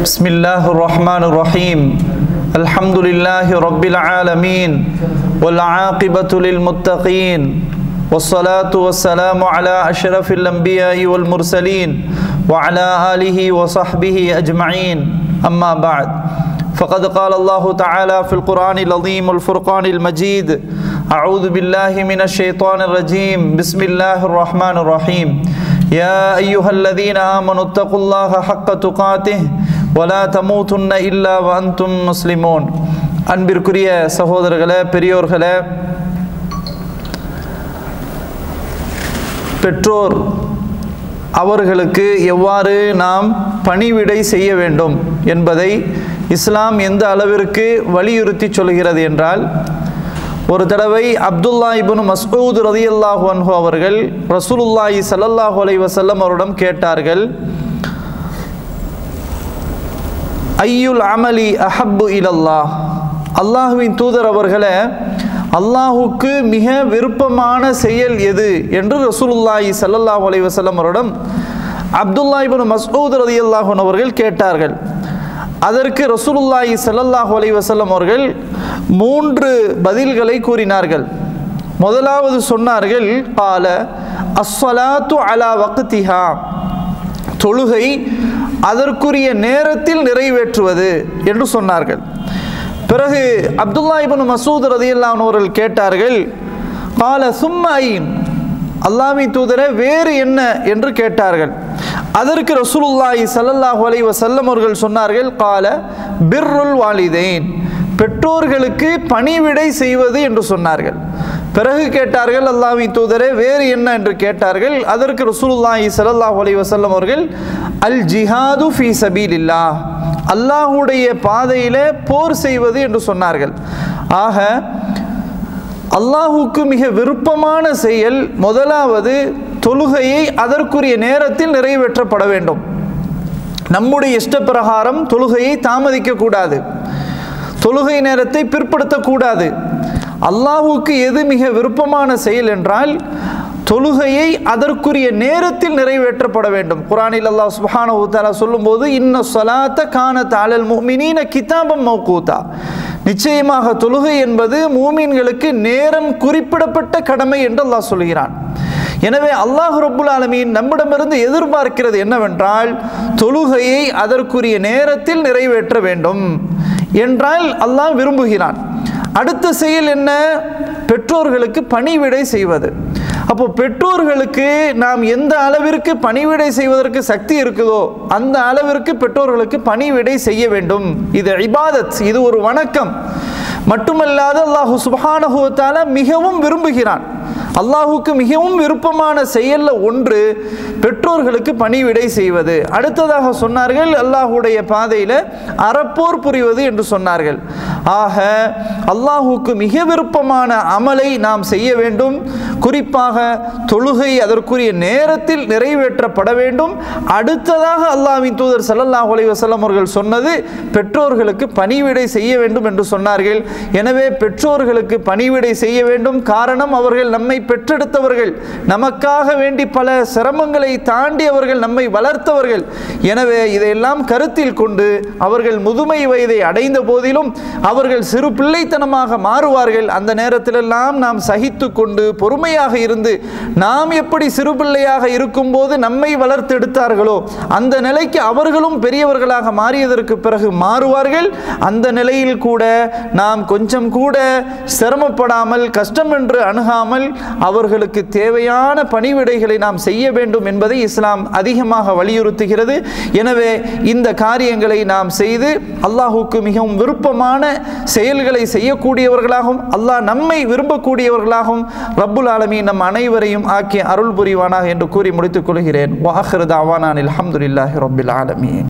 بسم الله الرحمن الرحيم الحمد لله رب العالمين والعاقبة للمتقين والصلاة والسلام على أشرف الأنبياء والمرسلين وعلى آله وصحبه أجمعين أما بعد فقد قال الله تعالى في القرآن العظيم والفرقان المجيد أعوذ بالله من الشيطان الرجيم بسم الله الرحمن الرحيم يا أيها الذين آمنوا اتقوا الله حق تقاته ولا تموتن إلا وأنتم مسلمون அன்பிற்குரிய சகோதரர்களே பெரியோர்களே பெற்றோர் அவர்களுக்கு எவ்வாறு நாம் பணிவிடை செய்ய வேண்டும் என்பதை இஸ்லாம் எந்த அளவிற்கு வலியுறுத்தி சொல்கிறது என்றால் ஒரு தடவை அப்துல்லா இபுன் மஸ்ஊத் ரதியல்லாஹு அன்ஹு அவர்கள் ரசூலுல்லாஹி ஸல்லல்லாஹு அலைஹி வஸல்லம் அவரிடம் கேட்டார்கள் ஐயுல் அமலி அஹப்பு இலல்லாஹ் அல்லாஹுவின் தூதர் அவர்களே அல்லாஹுக்கு மிக விருப்பமான செயல் எது என்று ரசூலுல்லாஹி ஸல்லல்லாஹு அலைஹி வஸல்லம் அவரிடம் அப்துல்லா இப்னு மஸ்ஊத் ரலியல்லாஹு அன்ஹு அவர்கள் கேட்டார்கள் அதற்கு ரசூலுல்லாஹி ஸல்லல்லாஹு அலைஹி வஸல்லம் அவர்கள் மூன்று பதில்களை கூறினார்கள் முதலாவது சொன்னார்கள் பால அஸ்ஸலாத்து அலா வக்திஹா தொழுகை அதற்குரிய நேரத்தில் நிறைவேற்றுவது என்று சொன்னார்கள் பிறகு அப்துல்லா இபன் மசூத் ரதியல்லான் அவர்கள் கேட்டார்கள் கால சும்மைன் அல்லாமி தூதர வேறு என்ன என்று கேட்டார்கள் அதற்கு ரசூலுல்லாஹி ஸல்லல்லாஹு அலைஹி வஸல்லம் அவர்கள் சொன்னார்கள் கால பிர்ருல் வாலிதைன் பெற்றோர்களுக்கு பணிவிடை செய்வது என்று சொன்னார்கள் பிறகு கேட்டார்கள் அல்லாஹ்வி தூதரே வேறு என்ன என்று கேட்டார்கள் அதற்கு ரசூலுல்லாஹி ஸல்லல்லாஹு அலைஹி வஸல்லம் அவர்கள் அல் ஜிஹாது ஃபீ சபீலில்லாஹ் அல்லாஹுடைய பாதையிலே போர் செய்வது என்று சொன்னார்கள் ஆக அல்லாஹுக்கு மிக விருப்பமான செயல் முதலாவது தொழுகையை அதற்குரிய நேரத்தில் நிறைவேற்றப்பட வேண்டும் நம்முடைய இஷ்டப்பிரகாரம் தொழுகையை தாமதிக்க கூடாது தொழுகை நேரத்தை பிற்படுத்தக்கூடாது அல்லாஹுக்கு எது மிக விருப்பமான செயல் என்றால் தொழுகையை அதற்குரிய நேரத்தில் நிறைவேற்றப்பட வேண்டும் குரானில் அல்லாஹ் சுப்ஹானஹு தஆலா சொல்லும்போது இன்ன ஸலாத்த கானத் அலல் முஃமினீன கிதாபம் மௌகூதா நிச்சயமாக தொழுகை என்பது மூமின்களுக்கு நேரம் குறிப்பிடப்பட்ட கடமை என்று அல்லாஹ் சொல்கிறான் எனவே அல்லாஹ் ரப்புல் ஆலமீன் நம்மிடமிருந்து எதிர்பார்க்கிறது என்னவென்றால் தொழுகையை அதற்குரிய நேரத்தில் நிறைவேற்ற வேண்டும் என்றால் அல்லாஹ் விரும்புகிறான் அடுத்த செயல் என்ன பெற்றோர்களுக்கு பணிவிடை செய்வது அப்போ பெற்றோர்களுக்கு நாம் எந்த அளவிற்கு பணிவிடை செய்வதற்கு சக்தி இருக்குதோ அந்த அளவிற்கு பெற்றோர்களுக்கு பணிவிடை செய்ய வேண்டும் இது இபாதத் இது ஒரு வணக்கம் மட்டுமல்லாது அல்லாஹு சுபஹானஹுவத்தால மிகவும் விரும்புகிறான் அல்லாஹுக்கு மிகவும் விருப்பமான செயல்ல ஒன்று பெற்றோர்களுக்கு பணிவிடை செய்வது அடுத்ததாக சொன்னார்கள் அல்லாஹுடைய பாதையில் அறப்போர் புரிவது என்று சொன்னார்கள் ஆக அல்லாஹுக்கு மிக விருப்பமான அமலை நாம் செய்ய வேண்டும் குறிப்பாக தொழுகை அதற்குரிய நேரத்தில் நிறைவேற்றப்பட வேண்டும் அடுத்ததாக அல்லாஹ்வின் தூதர் ஸல்லல்லாஹு அலைஹி வஸல்லம் அவர்கள் சொன்னது பெற்றோர்களுக்கு பணிவிடை செய்ய வேண்டும் என்று சொன்னார்கள் எனவே பெற்றோர்களுக்கு பணிவிடை செய்ய வேண்டும் காரணம் அவர்கள் நம்மை பெற்றெடுத்தவர்கள் நமக்காக வேண்டி பல சிரமங்களை தாண்டி அவர்கள் நம்மை வளர்த்தவர்கள் எனவே இதையெல்லாம் கருத்தில் கொண்டு அவர்கள் முதுமை வயதை அடைந்த போதிலும் அவர்கள் சிறு பிள்ளைத்தனமாக மாறுவார்கள் அந்த நேரத்திலெல்லாம் நாம் சகித்து கொண்டு பொறுமையாக இருந்து நாம் எப்படி சிறு பிள்ளையாக இருக்கும்போது நம்மை வளர்த்தெடுத்தார்களோ அந்த நிலைக்கு அவர்களும் பெரியவர்களாக மாறியதற்கு பிறகு மாறுவார்கள் அந்த நிலையில் கூட நாம் கொஞ்சம் கூட சிரமப்படாமல் கஷ்டம் என்று அணுகாமல் அவர்களுக்கு தேவையான பணிவிடைகளை நாம் செய்ய வேண்டும் என்பதை இஸ்லாம் அதிகமாக வலியுறுத்துகிறது எனவே இந்த காரியங்களை நாம் செய்து அல்லாஹுக்கு மிகவும் விருப்பமான செயல்களை செய்யக்கூடியவர்களாகவும் அல்லாஹ் நம்மை விரும்பக்கூடியவர்களாகவும் ரப்புல் ஆலமீன் நம் அனைவரையும் ஆக்கிய அருள் புரிவானாக என்று கூறி முடித்துக் கொள்கிறேன் வாஹிரு தாவானான் அல்ஹம்துலில்லாஹி ரப்பில் ஆலமீன்